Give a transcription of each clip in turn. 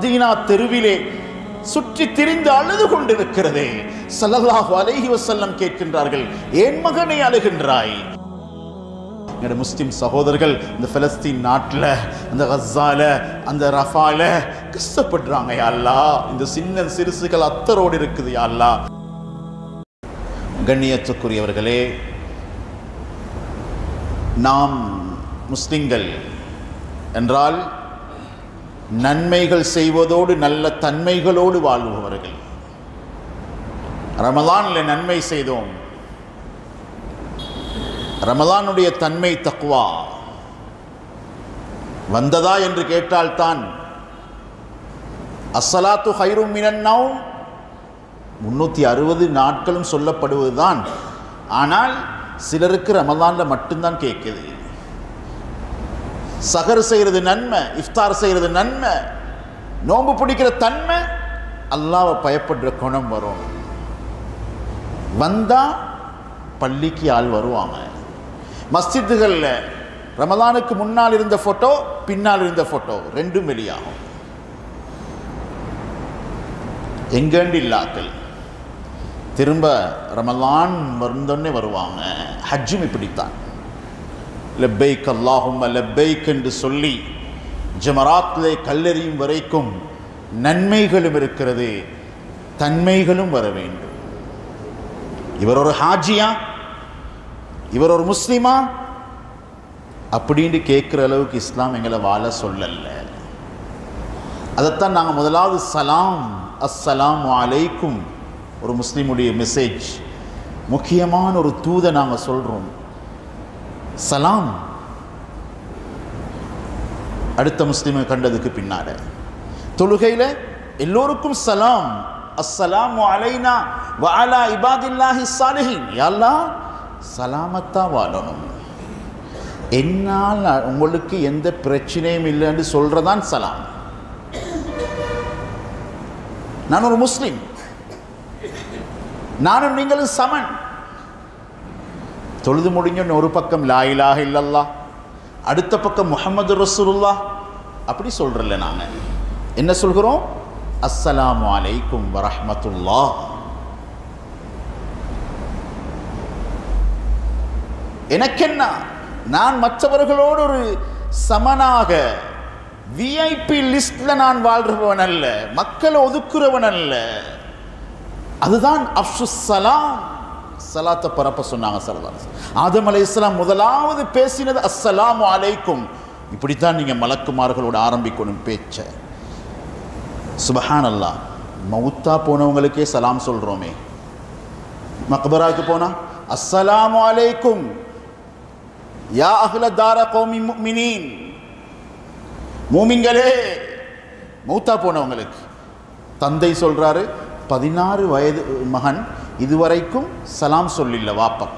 Medina தெருவிலே சுற்றி திரிந்து அழுது கொண்டிருக்கிறதே ஸல்லல்லாஹு அலைஹி வஸல்லம் கேட்கின்றார்கள் ஏன் மகனை அழுகின்றாய் எங்களோட முஸ்லிம் சகோதரர்கள் இந்த பலஸ்தீன் நாட்டில் அந்த கஸால அந்த ரஃபால கஷ்டப்படுறாங்க யா அல்லாஹ் இந்த சின்ன சிறுசுகள் அத்தரோடு இருக்குது யா அல்லாஹ் கண்ணியத்துக்குரியவர்களே நாம் முஸ்லிம்கள் என்றால் நன்மைகள் செய்வதோடு நல்ல தன்மைகளோடு வாழ்பவர்கள் ரமலானில் நன்மை செய்தோம் ரமலானுடைய தன்மை தக்குவா வந்ததா என்று கேட்டால்தான் அஸ்ஸலாத்து ஹைரும் மினன்னாவும் முன்னூற்றி அறுபது நாட்களும் சொல்லப்படுவதுதான் ஆனால் சிலருக்கு ரமலான்ல மட்டும்தான் கேட்குது சகர் செய்கிறது நன்மை இஃப்தார் செய்கிறது நன்மை நோன்பு பிடிக்கிற தன்மை அல்லாவை பயப்படுற குணம் வரும் வந்தா பள்ளிக்கு ஆள் வருவாங்க மஸ்ஜிதுகளில் ரமலானுக்கு முன்னால் இருந்த ஃபோட்டோ பின்னால் இருந்த ஃபோட்டோ ரெண்டும் வெளியாகும் எங்கேண்டு இல்லாக்கள் திரும்ப ரமலான் வந்தோடனே வருவாங்க ஹஜ்ஜும் இப்படித்தான் லெப்பைக் அல்லாஹும் லெப்பைக் என்று சொல்லி ஜமராத்திலே கல்லெறியும் வரைக்கும் நன்மைகளும் இருக்கிறது தன்மைகளும் வர வேண்டும் இவர் ஒரு ஹாஜியா இவர் ஒரு முஸ்லிமா அப்படின்னு கேட்குற அளவுக்கு இஸ்லாம் எங்களை வாழ சொல்லல அதைத்தான் நாங்கள் முதலாவது சலாம் அஸ்ஸலாம் அலைக்கும் ஒரு முஸ்லீமுடைய மெசேஜ் முக்கியமான ஒரு தூதை நாங்கள் சொல்கிறோம் சலாம் அடுத்த முஸ்லீமை கண்டதுக்கு பின்னால தொழுகையில் எல்லோருக்கும் சலாம் அஸ்ஸலாமு அலைனா வஅலா இபாதில்லாஹி சாலிஹின் யல்லா சலாமத்தா வாழணும் என்னால் உங்களுக்கு எந்த பிரச்சனையும் இல்லைன்னு சொல்றதான் சலாம் நான் ஒரு முஸ்லிம் நானும் நீங்களும் சமன் தொழுது முடிஞ்ச ஒரு பக்கம் லா இலாஹ இல்லல்லா அடுத்த பக்கம் முஹம்மது ரசூலுல்லாஹ் அப்படி சொல்றல நாங்க என்ன சொல்கிறோம் அஸ்ஸலாமு அலைக்கும் வரஹ்மத்துல்லாஹ் எனக்கென்ன நான் மற்றவர்களோடு ஒரு சமனாக விஐபி லிஸ்ட்ல நான் வாழ்றவன் அல்ல மக்களை ஒதுக்குறவன் அல்ல அதுதான் அப்சு சலாம் சலாத்தை பரப்ப சொன்னாங்க சரதார் ஆதம் அலை இஸ்லாம் முதலாவது பேசினது அஸ்ஸலாமு அலைக்கும் இப்படித்தான் நீங்க மலக்குமார்களோட ஆரம்பிக்கணும் பேச்ச சுபஹான் அல்லாஹ் மவுத்தா போனவங்களுக்கே சலாம் சொல்றோமே மக்பராவுக்கு போனா அஸ்ஸலாமு அலைக்கும் யா அஹ்ல தார கௌமி முஃமினீன் மூமிங்களே மௌத்தா போனவங்களுக்கு தந்தை சொல்றாரு பதினாறு வயது மகன் இதுவரைக்கும் சலாம் சொல்லில்ல வாப்பக்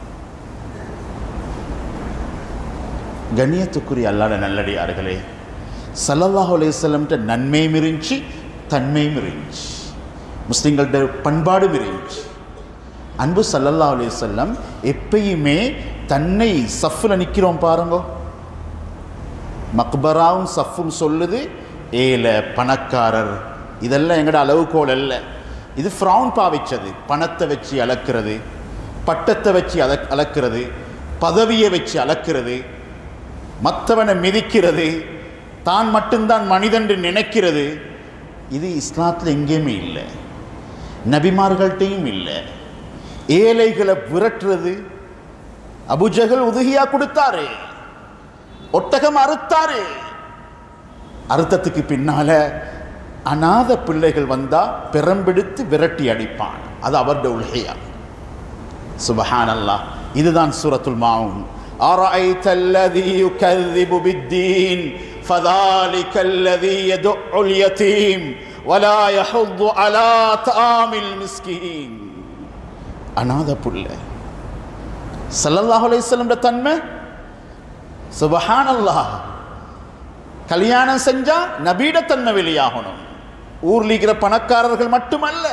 கண்ணியத்துக்குரிய அல்லாட நல்லடியார்களே சல்லல்லாஹு அலைஹிஸ்ஸலம்ட்ட நன்மையும் இருந்துச்சு தன்மையும் இருந்துச்சு முஸ்லிம்கள்ட்ட பண்பாடும் இருந்துச்சு அன்பு சல்லல்லாஹு அலைஹிஸ்ஸல்லம் எப்பயுமே தன்னை சஃப்பில் நிற்கிறோம் பாருங்க மக்பராவும் சஃப்பும் சொல்லுது ஏழை பணக்காரர் இதெல்லாம் எங்கட அளவுகோல் அல்ல இது ஃப்ரௌன் பாவிச்சது பணத்தை வச்சு அளக்கிறது பட்டத்தை வச்சு அல அளக்கிறது பதவியை வச்சு அளக்கிறது மற்றவனை மிதிக்கிறது தான் மட்டும்தான் மனிதன் என்று நினைக்கிறது இது இஸ்லாத்தில் எங்கேயுமே இல்லை நபிமார்கள்ட்டையும் இல்லை ஏழைகளை விரட்டுறது அபுஜகல் உதுகியா கொடுத்தாரு ஒட்டகம் அறுத்தாரு அறுத்தத்துக்கு பின்னால அநாத பிள்ளைகள் வந்தா பெரம்பெடுத்து விரட்டி அடிப்பான் அது அவருடைய உலகையா சுபஹான் அல்லாஹ் இதுதான் சூரத்துல் மாவும் أرأيت الذي يكذب بالدين فذلك الذي يدع اليتيم ولا يحض على طعام المسكين அநாத புள்ள சல்லல்லாஹு அலைஹி வஸல்லம் தன்மை சுபஹான் அல்லாஹ் கல்யாணம் செஞ்சா நபீட தன்மை வெளியாகணும் ஊர்ல இருக்கிற பணக்காரர்கள் மட்டுமல்ல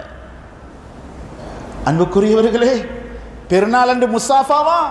அன்புக்குரியவர்களே பெருநாள் அன்று முசாஃபாவா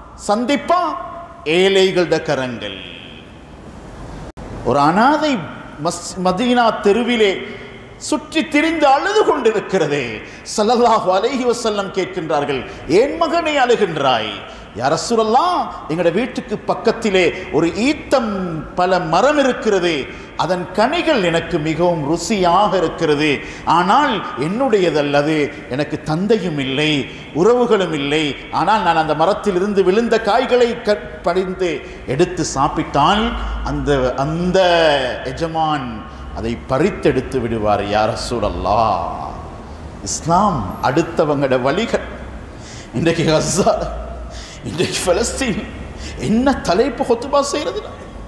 சந்திப்பா ஏழைகளோட கரங்கள் ஒரு அனாதை மஸ் மதீனா தெருவிலே சுற்றி திரிந்து அழுது கொண்டிருக்கிறதே ஸல்லல்லாஹு அலைஹி வஸல்லம் கேட்கின்றார்கள் ஏன் மகனை அழுகின்றாய் யா ரசூலல்லாஹ் எங்கட வீட்டுக்கு பக்கத்திலே ஒரு ஈத்தம் பல மரம் இருக்கிறது அதன் கனிகள் எனக்கு மிகவும் ருசியாக இருக்கிறது ஆனால் என்னுடையதல்லது எனக்கு தந்தையும் இல்லை உறவுகளும் இல்லை ஆனால் நான் அந்த மரத்திலிருந்து விழுந்த காய்களை க- படிந்து எடுத்து சாப்பிட்டால் அந்த அந்த எஜமான் அதை பறித்தெடுத்து விடுவார் யார் சூழல்லா இஸ்லாம் அடுத்தவங்களோட வழிகள் இன்றைக்கு கஸ்ஸா இன்றைக்கு பலஸ்தீன் என்ன தலைப்பு ஹொத்துபா செய்யறது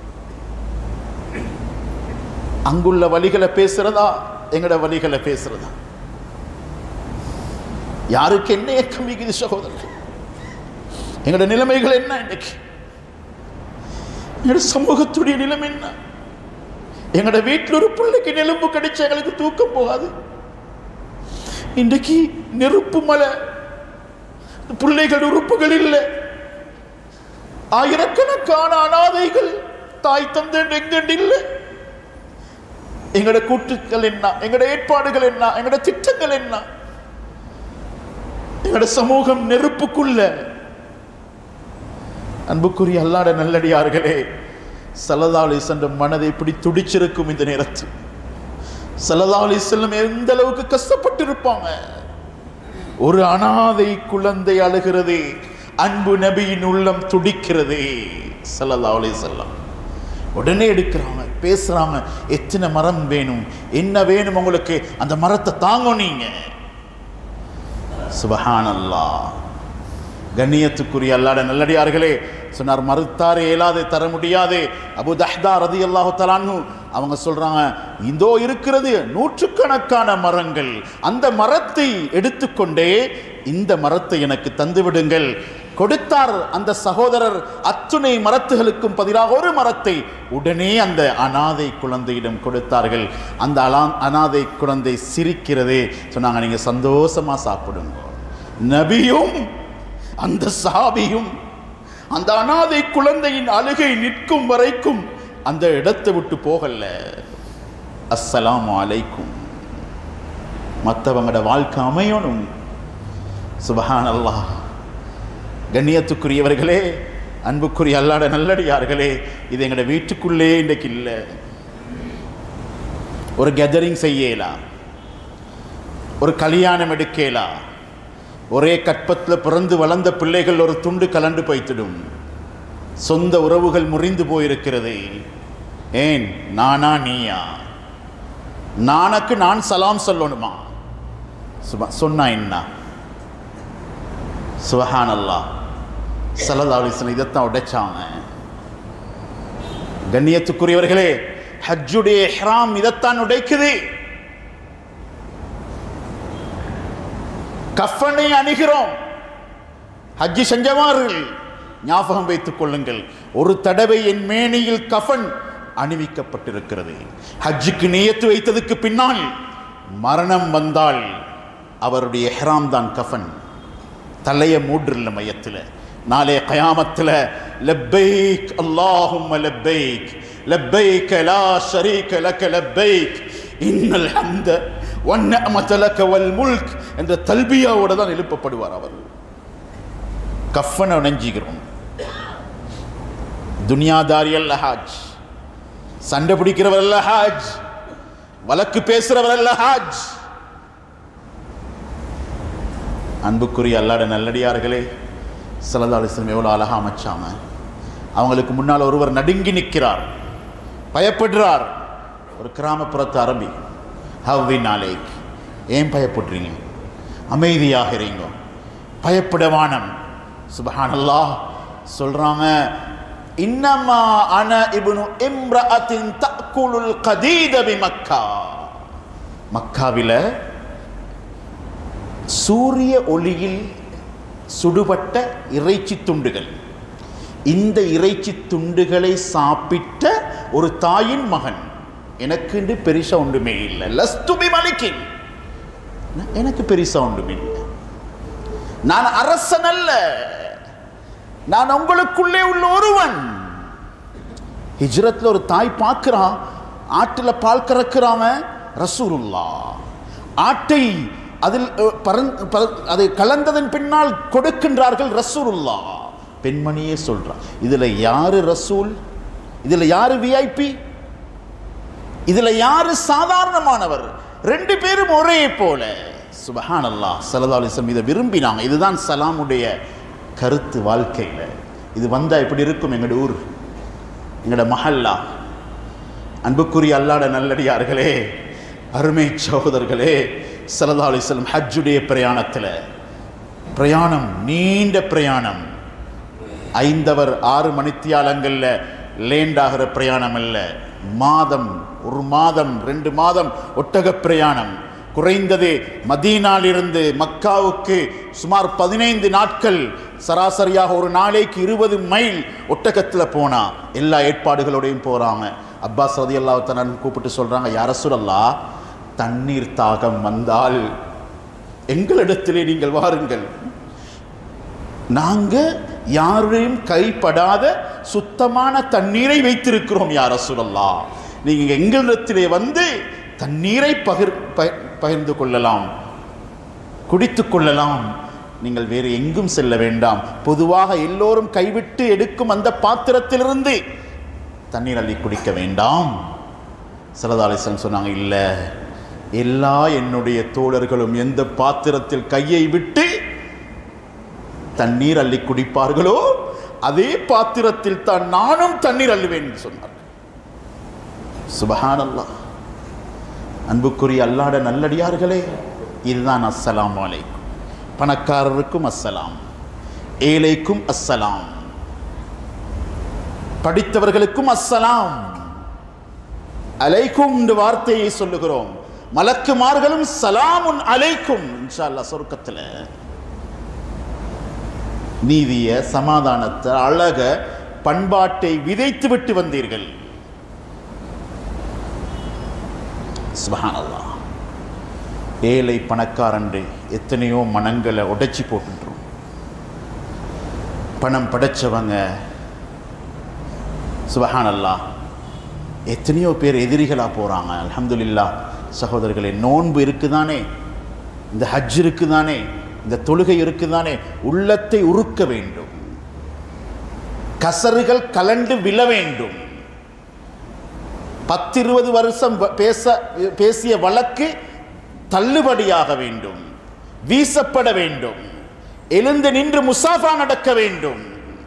அங்குள்ள வழிகளை பேசுறதா எங்கட வழிகளை பேசுறதா யாருக்கு என்ன ஏக்கம் மிகுது சகோதரர்கள் எங்கட நிலைமைகள் என்ன இன்னைக்கு எங்கட சமூகத்துடைய நிலைமை என்ன எங்கட வீட்டில் ஒரு பிள்ளைக்கு நெலும்பு கடிச்சு எங்களுக்கு தூக்கம் போகாது இன்றைக்கு நெருப்பு மலை பிள்ளைகள் உறுப்புகள் இல்லை ஆயிரக்கணக்கான அனாதைகள் தாய் தந்தை எங்கண்டு இல்லை எங்களோட கூற்றுக்கள் என்ன எங்களோட ஏற்பாடுகள் என்ன எங்களோட திட்டங்கள் என்ன எங்களோட சமூகம் நெருப்புக்குள்ள அன்புக்குரிய அல்லாட நல்லடியார்களே சல்லல்லாஹு அலைஹி வஸல்லம் மனதை இப்படி துடிச்சிருக்கும் இந்த நேரத்தில் சல்லல்லாஹு அலைஹி வஸல்லம் எந்த அளவுக்கு கஷ்டப்பட்டிருப்பாங்க ஒரு அனாதை குழந்தை அழுகிறது அன்பு நபியின் உள்ளம் துடிக்கிறது சல்லல்லாஹு அலைஹி வஸல்லம் உடனே எடுக்கிறாங்க பேசுறாங்க எத்தனை மரம் வேணும் என்ன வேணும் உங்களுக்கு அந்த மரத்தை தாங்க நீங்க சுபஹானல்லாஹ் கண்ணியத்துக்குரிய அல்லாட நல்லடியார்களே சொன்னார் மறுத்தார் இயலாது தர முடியாது அபு தஹ்தா ரதி அல்லாஹு தலான்னு அவங்க சொல்றாங்க இதோ இருக்கிறது நூற்றுக்கணக்கான மரங்கள் அந்த மரத்தை எடுத்துக்கொண்டே இந்த மரத்தை எனக்கு தந்து விடுங்கள் கொடுத்தார் அந்த சகோதரர் அத்துணை மரத்துகளுக்கும் பதிலாக ஒரு மரத்தை உடனே அந்த அனாதை குழந்தையிடம் கொடுத்தார்கள் அந்த அலா அனாதை குழந்தை சிரிக்கிறதே சொன்னாங்க நீங்க சந்தோஷமா சாப்பிடுங்க நபியும் அந்த சாபியும் அந்த அனாதை குழந்தையின் அழுகை நிற்கும் வரைக்கும் அந்த இடத்தை விட்டு போகல அஸ்ஸலாமு அலைக்கும் மற்றவங்களோட வாழ்க்கை அமையணும் சுபஹான் அல்லாஹ் கண்ணியத்துக்குரியவர்களே அன்புக்குரிய அல்லாட நல்லடியார்களே இது எங்களோட வீட்டுக்குள்ளே இன்றைக்கு இல்லை ஒரு கெதரிங் செய்யலாம் ஒரு கல்யாணம் எடுக்கலாம் ஒரே கற்பத்தில் பிறந்து வளர்ந்த பிள்ளைகள் ஒரு துண்டு கலண்டு போய்த்திடும் சொந்த உறவுகள் முறிந்து போயிருக்கிறது ஏன் நானா நீயா நானக்கு நான் சலாம் சொல்லணுமா சுப சொன்னா என்ன சுபஹான் அல்லா சலதாலிசன் இதைத்தான் உடைச்சாங்க கண்ணியத்துக்குரியவர்களே ஹஜ்ஜுடைய ஹ்ராம் இதைத்தான் உடைக்குது கஃபனை அணுகிறோம் ஹஜ்ஜி செஞ்சவார்கள் ஞாபகம் வைத்துக் கொள்ளுங்கள் ஒரு தடவை என் மேனியில் கஃபன் அணிவிக்கப்பட்டிருக்கிறது ஹஜ்ஜுக்கு நியத்து வைத்ததுக்கு பின்னால் மரணம் வந்தால் அவருடைய ஹெராம் தான் கஃபன் தலைய மூன்றில் மையத்தில் நாளே கயாமத்தில் லப்பைக் அல்லாஹும் லப்பைக் லப்பைக் லா ஷரீக லக லப்பைக் இன்னல் ஹம்த வன்னஅமத லக வல் முல்க் என்ற தல்பியாவோட தான் எழுப்பப்படுவார் அவர் கஃபனை உணஞ்சிக்கிறோம் துனியாதாரி அல்ல ஹாஜ் சண்டை பிடிக்கிறவர் அல்ல ஹாஜ் வழக்கு பேசுறவர் அல்ல ஹாஜ் அன்புக்குரிய அல்லாட நல்லடியார்களே சலதாலிசம் எவ்வளோ அழகா அமைச்சாங்க அவங்களுக்கு முன்னால் ஒருவர் நடுங்கி நிற்கிறார் பயப்படுறார் ஒரு கிராமப்புறத்து அரபி ஹவ்வி நாளைக்கு ஏன் பயப்படுறீங்க அமைதியாக இருங்க பயப்படவானம் சுபஹானல்லாஹ் சொல்றாங்க இன்னமா அன இப்னு இம்ரஅத்தின் தஅக்குலுல் கதீத பி மக்கா மக்காவில சூரிய ஒளியில் சுடுபட்ட இறைச்சி துண்டுகள் இந்த இறைச்சி துண்டுகளை சாப்பிட்ட ஒரு தாயின் மகன் எனக்கு பெரிசா ஒன்றுமே இல்லை லஸ்துபி மலிக்கின் எனக்கு பெரிசா ஒன்றுமே இல்லை நான் அரசன் அல்ல நான் உங்களுக்குள்ளே உள்ள ஒருவன் ஹிஜ்ரத்தில் ஒரு தாய் பார்க்கிறான் ஆட்டில் பால் கறக்கிறவன் ரசூலுல்லா ஆட்டை அதில் அஹ், பரந் பர- அது கலந்ததன் பின்னால் கொடுக்கின்றார்கள் ரசூலுல்லா பெண்மணியே சொல்றான் இதுல யாரு ரசூல் இதுல யாரு விஐபி இதுல யாரு சாதாரணமானவர் ரெண்டு பேரும் ஒரே போல சுபஹானல்லாஹ் ஸல்லல்லாஹு அலைஹி வஸல்லம் இதை விரும்பினாங்க இதுதான் சலாமுடைய கருத்து வாழ்க்கையில இது வந்தா எப்படி இருக்கும் எங்கட ஊர் எங்கட மஹல்லா அன்புக்குரிய அல்லாட நல்லடியார்களே அருமை சகோதரர்களே ஸல்லல்லாஹு அலைஹி வஸல்லம் ஹஜ்ஜுடைய பிரயாணத்தில் பிரயாணம் நீண்ட பிரயாணம் ஐந்தவர் ஆறு மணித்தியாலங்கள்ல லேண்ட் ஆகிற பிரயாணம் அல்ல மாதம் ஒரு மாதம் ரெண்டு மாதம் ஒட்டக பிரயாணம் குறைந்தது மதீனாலிருந்து மக்காவுக்கு சுமார் பதினைந்து நாட்கள் சராசரியாக ஒரு நாளைக்கு இருபது மைல் ஒட்டகத்தில் போனா எல்லா ஏற்பாடுகளோடையும் போறாங்க அப்பாஸ் ரதி அல்லாஹ் கூப்பிட்டு சொல்றாங்க யார சொல்லல்லா தண்ணீர் தாகம் வந்தால் எங்களிடத்திலே நீங்கள் வாருங்கள் நாங்க யாரையும் கைப்படாத சுத்தமான தண்ணீரை வைத்திருக்கிறோம் யார சொல்லலாம் நீங்க எங்களிடத்திலே வந்து தண்ணீரை பகிர் ப- பகிர்ந்து கொள்ளலாம் குடித்துக் கொள்ளலாம் நீங்கள் வேறு எங்கும் செல்ல வேண்டாம் பொதுவாக எல்லோரும் கைவிட்டு எடுக்கும் அந்த பாத்திரத்திலிருந்து தண்ணீர் அள்ளி குடிக்க வேண்டாம் சரதாலிசன் சொன்னாங்க இல்லை எல்லா என்னுடைய தோழர்களும் எந்த பாத்திரத்தில் கையை விட்டு தண்ணீர் அள்ளி குடிப்பார்களோ அதே பாத்திரத்தில் தான் நானும் தண்ணீர் அள்ளுவேன் என்று சொன்னார் சுபஹானல்லாஹ் அன்புக்குரிய அல்லாட நல்லடியார்களே இதுதான் அஸ்ஸலாமு அலைக்கும் பணக்காரருக்கும் அஸ்ஸலாம் ஏழைக்கும் அஸ்ஸலாம் படித்தவர்களுக்கும் அஸ்ஸலாம் அலைக்கும் என்ற வார்த்தையை சொல்லுகிறோம் மலக்குமார்களும் சலாமுன் அலைக்கும் இன்ஷா அல்லாஹ் சொர்க்கத்தில் நீதிய சமாதானத்தை அழக பண்பாட்டை விதைத்து விட்டு வந்தீர்கள் சுபஹானல்லாஹ் ஏழை பணக்காரன்று எத்தனையோ மனங்களை உடைச்சி போட்டுன்றோம் பணம் படைச்சவங்க சுபஹானல்லாஹ் எத்தனையோ பேர் எதிரிகளாக போகிறாங்க அல்ஹம்துலில்லாஹ் சகோதரர்களே நோன்பு இருக்குதானே இந்த ஹஜ் இருக்குதானே இந்த தொழுகை இருக்குதானே உள்ளத்தை உருக்க வேண்டும் கசறுகள் கலண்டு விழ வேண்டும் பத்திருபது வருஷம் வ- பேச பேசிய வழக்கு தள்ளுபடியாக வேண்டும் வீசப்பட வேண்டும் எழுந்து நின்று முசாஃபா நடக்க வேண்டும்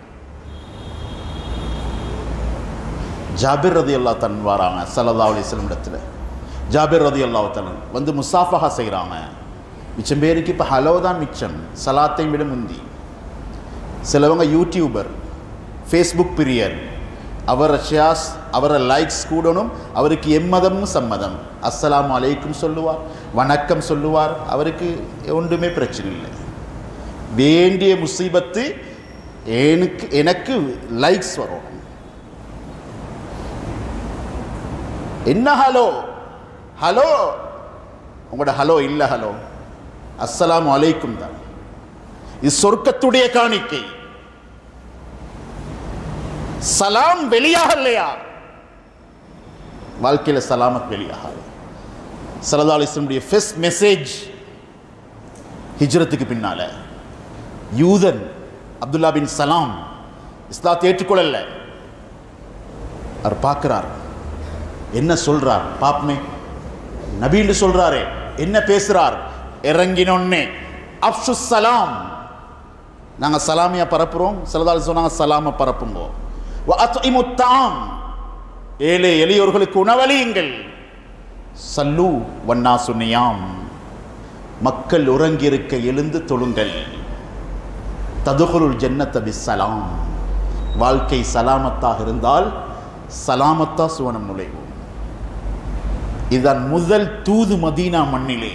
ஜாபிர் ரதி அல்லா தன் வராங்க சல்லா அலிஸ்லம் இடத்துல ஜாபிர் ரதி அல்லா தன் வந்து முசாஃபஹா செய்கிறாங்க மிச்சம் பேருக்கு இப்போ ஹலோ தான் மிச்சம் சலாத்தை விட முந்தி சிலவங்க யூடியூபர் ஃபேஸ்புக் பிரியர் அவரை ஷியாஸ் அவரை லைக்ஸ் கூடணும் அவருக்கு எம்மதமும் சம்மதம் அஸ்ஸலாமு அலைக்கும் சொல்லுவார் வணக்கம் சொல்லுவார் அவருக்கு ஒன்றுமே பிரச்சனை இல்லை வேண்டிய முசீபத்து எனக்கு எனக்கு லைக்ஸ் வரும் என்ன ஹலோ ஹலோ உங்களோட ஹலோ இல்லை ஹலோ அஸ்ஸலாமு அலைக்கும் தான் இது சொர்க்கத்துடைய காணிக்கை சலாம் வெளியாகலையா வாழ்க்கையில் சலாமத் வெளியாகாது சலதா அலிஸ்லமுடைய ஃபர்ஸ்ட் மெசேஜ் ஹிஜ்ரத்துக்கு பின்னால யூதன் அப்துல்லா பின் சலாம் இஸ்லாத்தை ஏற்றுக்கொள்ளல அவர் பார்க்கிறார் என்ன சொல்றார் பாப்மே நபீன்னு சொல்றாரே என்ன பேசுறார் இறங்கினொன்னே அப்சு சலாம் நாங்க சலாமியா பரப்புறோம் சிலதால் சொன்னாங்க சலாம பரப்புங்கோ வ அத்இமு தாம் ஏழை எளியோர்களுக்கு உணவளியுங்கள் சல்லு வண்ணா சுனியாம் மக்கள் உறங்கியிருக்க எழுந்து தொழுங்கள் ததுகுருள் ஜன்னத்த பிஸ்ஸலாம் வாழ்க்கை சலாமத்தாக இருந்தால் சலாமத்தா சுவனம் நுழைவோம் இதுதான் முதல் தூது மதீனா மண்ணிலே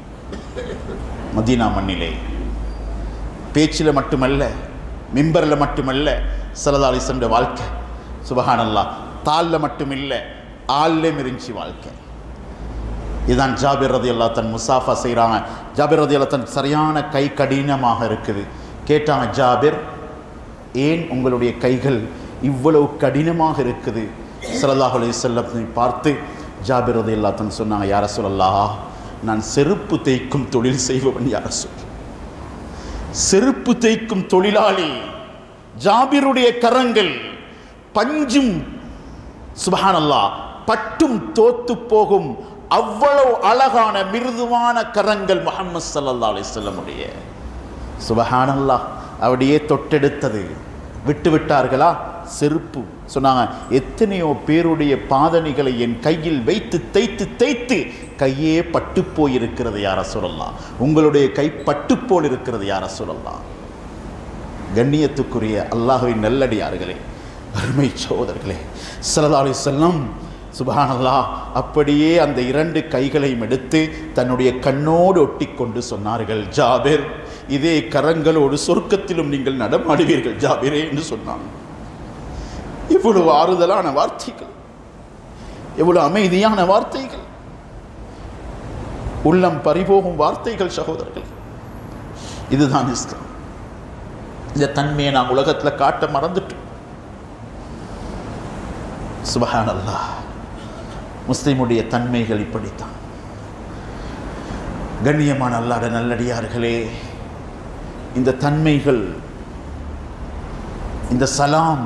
மதீனா மண்ணிலே பேச்சில் மட்டுமல்ல மிம்பரில் மட்டுமல்ல சலதாலி சென்ற வாழ்க்கை சுபஹானல்லா தாளில் மட்டுமில்ல ஆள்லேயும் இருந்துச்சு வாழ்க்கை இதுதான் ஜாபிர் ரதி அல்லா தன் முசாஃபா செய்கிறாங்க ஜாபிர் ரதி அல்லா தன் சரியான கை கடினமாக இருக்குது கேட்டாங்க ஜாபிர் ஏன் உங்களுடைய கைகள் இவ்வளவு கடினமாக இருக்குது ஸல்லல்லாஹு அலைஹி வஸல்லத்தை பார்த்து ஜாபிர் ரலியல்லாஹு அன்ஹு சொன்னாங்க யார சொல்லலாம் நான் செருப்பு தேய்க்கும் தொழில் செய்பவன் யார சொல் செருப்பு தேய்க்கும் தொழிலாளி ஜாபிருடைய கரங்கள் பஞ்சும் சுபஹானல்லாஹ் பட்டும் தோத்து போகும் அவ்வளவு அழகான மிருதுவான கரங்கள் முஹம்மது ஸல்லல்லாஹு அலைஹி வஸல்லமுடைய சுபஹானல்லாஹ் அப்படியே தொட்டெடுத்தது விட்டு விட்டார்களா செருப்பு சொன்னாங்க எத்தனையோ பேருடைய பாதணிகளை என் கையில் வைத்து தேய்த்து தேய்த்து கையே பட்டு போயிருக்கிறது யார சொல்லலாம் உங்களுடைய கை பட்டு போல் இருக்கிறது யார சொல்லலாம் கண்ணியத்துக்குரிய அல்லாஹுவின் நல்லடியார்களே அருமை சகோதரர்களே ஸல்லல்லாஹு அலைஹி வஸல்லம் சுபஹானல்லாஹ் அப்படியே அந்த இரண்டு கைகளையும் எடுத்து தன்னுடைய கண்ணோடு ஒட்டிக்கொண்டு சொன்னார்கள் ஜாபிர் இதே கரங்களோடு சொர்க்கத்திலும் நீங்கள் நடமாடுவீர்கள் ஜாபிரே என்று சொன்னாங்க இவ்வளவு ஆறுதலான வார்த்தைகள் எவ்வளவு அமைதியான வார்த்தைகள் உள்ளம் பறிபோகும் வார்த்தைகள் சகோதரர்கள் இதுதான் இஸ்லாம் இந்த தன்மையை நாம் உலகத்துல காட்ட மறந்துட்டோம் சுபஹான் அல்லாஹ் முஸ்லிமுடைய தன்மைகள் இப்படித்தான் கண்ணியமான அல்லாட நல்லடியார்களே இந்த தன்மைகள் இந்த சலாம்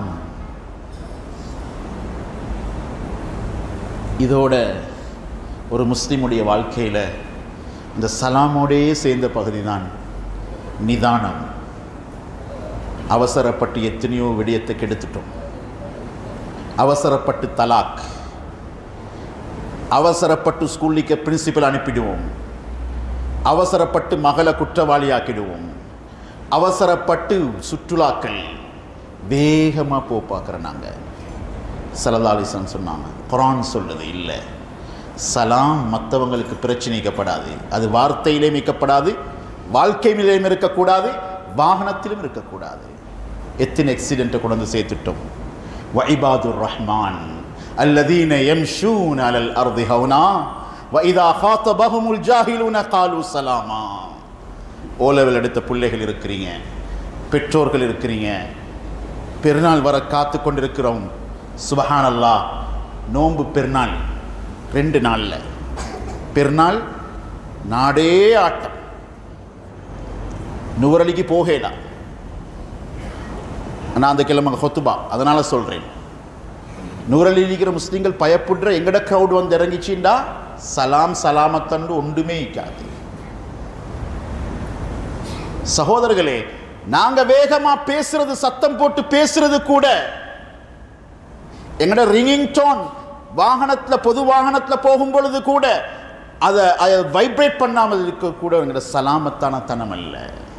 இதோட ஒரு முஸ்லிமுடைய வாழ்க்கையில் இந்த சலாமோடையே சேர்ந்த பகுதி தான் நிதானம் அவசரப்பட்டு எத்தனையோ விடயத்தை கெடுத்துட்டோம் அவசரப்பட்டு தலாக் அவசரப்பட்டு ஸ்கூல்லிக்க பிரின்சிபல் அனுப்பிடுவோம் அவசரப்பட்டு மகளை குற்றவாளியாக்கிடுவோம் அவசரப்பட்டு சுற்றுலாக்கள் வேகமாக போ பார்க்குறோம் நாங்கள் சலதாலிசன் சொன்னாங்க குரான் சொல்லுது இல்லை சலாம் மற்றவங்களுக்கு பிரச்சனைக்கப்படாது அது வார்த்தையிலே மிக்கப்படாது வாழ்க்கையிலேயும் இருக்கக்கூடாது வாகனத்திலும் இருக்கக்கூடாது எத்தனை எக்ஸிடெண்ட்டை கொண்டு வந்து சேர்த்துட்டோம் வைபாதுர் ரஹ்மான் அல்லதீன யம்ஷூன் அலல் அர்தி ஹவுனா வைதா ஹாத்தபஹுமுல் ஜாஹிலூன காலு சலாமா ஓ லெவல் எடுத்த பிள்ளைகள் இருக்கிறீங்க பெற்றோர்கள் இருக்கிறீங்க பெருநாள் வர காத்து கொண்டிருக்கிறோம் சுபஹானல்லா நோன்பு பெருநாள் ரெண்டு நாளில் பெருநாள் நாடே ஆட்டம் நுவரலிக்கு போகலாம் நான் அந்த கிழமை ஹொத்துபா அதனால் சொல்கிறேன் நூறலில் இருக்கிற முஸ்லீம்கள் பயப்படுற எங்கட க்ரௌட் வந்து இறங்கிச்சுண்டா சலாம் சலாமத்தண்டு ஒன்றுமே இக்காது சகோதரர்களே நாங்க வேகமா பேசுறது சத்தம் போட்டு பேசுறது கூட எங்கட ரிங்கிங் டோன் வாகனத்துல பொது வாகனத்துல போகும் பொழுது கூட அதை அதை வைப்ரேட் பண்ணாமல் இருக்க கூட எங்கட சலாமத்தான தனம் அல்ல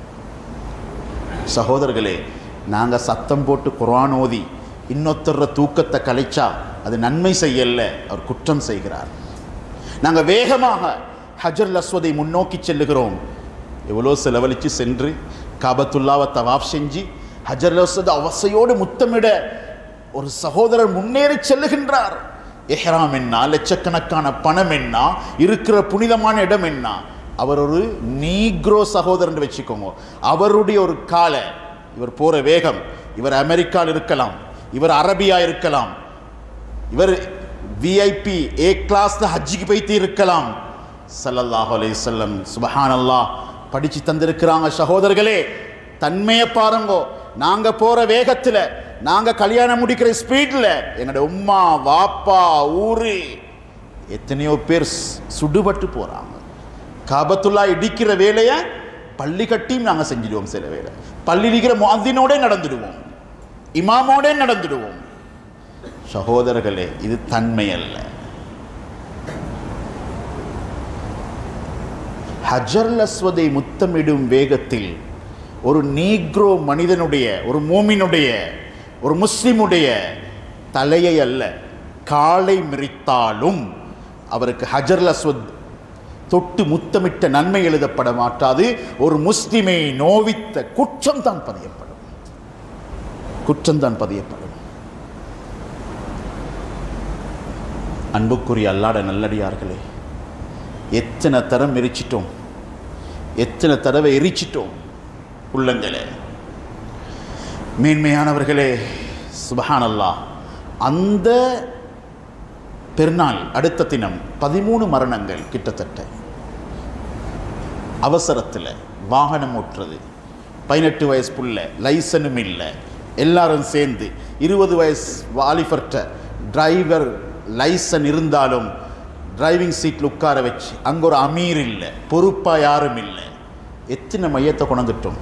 சகோதரர்களே நாங்க சத்தம் போட்டு குர்ஆன் ஓதி இன்னொருத்தர தூக்கத்தை கலைச்சா அது நன்மை செய்யல அவர் குற்றம் செய்கிறார் நாங்க வேகமாக ஹஜர் அஸ்வதை முன்னோக்கி செல்லுகிறோம் எவ்வளோ செலவழித்து சென்று காபத்துல்லாவை தவாப் செஞ்சு ஹஜர் அஸ்வத் அவசையோடு முத்தமிட ஒரு சகோதரர் முன்னேறி செல்லுகின்றார் எஹ்ராம் என்ன லட்சக்கணக்கான பணம் என்ன இருக்கிற புனிதமான இடம் என்ன அவர் ஒரு நீக்ரோ சகோதரன் வச்சுக்கோங்க அவருடைய ஒரு காலை இவர் போற வேகம் இவர் அமெரிக்காவில் இருக்கலாம் இவர் அரபியா இருக்கலாம் இவர் விஐபி ஏ கிளாஸ்ல ஹஜ்ஜிக்கு போய்த்து இருக்கலாம் ஸல்லல்லாஹு அலைஹி வஸல்லம் சுபஹானல்லாஹ் படிச்சு தந்திருக்கிறாங்க சகோதரர்களே தன்மையை பாருங்கோ நாங்க போற வேகத்துல நாங்க கல்யாணம் முடிக்கிற ஸ்பீட்ல எங்களோட உம்மா வாப்பா ஊரு எத்தனையோ பேர் சு- சுடுபட்டு போறாங்க காபத்துல்லா இடிக்கிற வேலையை பள்ளி கட்டியும் நாங்கள் செஞ்சிடுவோம் சில வேலை பள்ளி இருக்கிற முஅத்தினோடே நடந்துடுவோம் இமாமோடே நடந்துடுவோம் சகோதரர்களே இது தன்மை அல்ல ஹஜர் அஸ்வதை முத்தமிடும் வேகத்தில் ஒரு நீக்ரோ மனிதனுடைய ஒரு மூமினுடைய ஒரு முஸ்லிமுடைய தலையை அல்ல காலை மிரித்தாலும் அவருக்கு ஹஜர் அஸ்வத் தொட்டு முத்தமிட்ட நன்மை எழுதப்பட மாட்டாது ஒரு முஸ்லிமை நோவித்த குற்றம் தான் பதியப்படும் குற்றம் தான் பதியப்படும் அன்புக்குரிய அல்லாட நல்லடியார்களே எத்தனை தரம் எரிச்சிட்டோம் எத்தனை தடவை எரிச்சிட்டோம் உள்ளங்களே மேன்மையானவர்களே சுபஹானல்லாஹ் அந்த பெருநாள் அடுத்த தினம் பதிமூணு மரணங்கள் கிட்டத்தட்ட அவசரத்தில் வாகனம் ஓட்டுறது பதினெட்டு வயசு புள்ள லைசனும் இல்லை எல்லாரும் சேர்ந்து இருபது வயசு வாலிபர்ட்ட டிரைவர் லைசன் இருந்தாலும் டிரைவிங் சீட்டில் உட்கார வச்சு அங்கே ஒரு அமீர் இல்லை பொறுப்பாக யாரும் இல்லை எத்தனை மையத்தை கொண்டுட்டோம்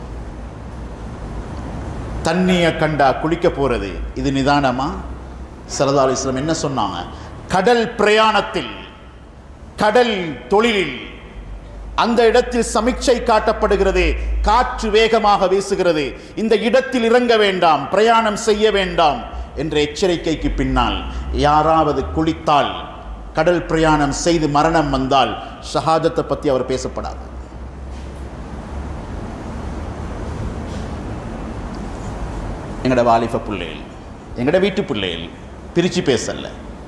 தண்ணியை கண்டா குளிக்க போகிறது இது நிதானமா சரதா அலிஸ்லாம் என்ன சொன்னாங்க கடல் பிரயாணத்தில் கடல் தொழிலில் அந்த இடத்தில் சமிக்சை காட்டப்படுகிறது காற்று வேகமாக வீசுகிறது இந்த இடத்தில் இறங்க வேண்டாம் பிரயாணம் செய்ய வேண்டாம் என்ற எச்சரிக்கைக்கு பின்னால் யாராவது குளித்தால் கடல் பிரயாணம் செய்து மரணம் வந்தால் ஷஹாதத்தை பற்றி அவர் பேசப்படாது எங்கட வாலிப பிள்ளைகள் எங்கட வீட்டு பிள்ளைகள் பிரித்து பேசல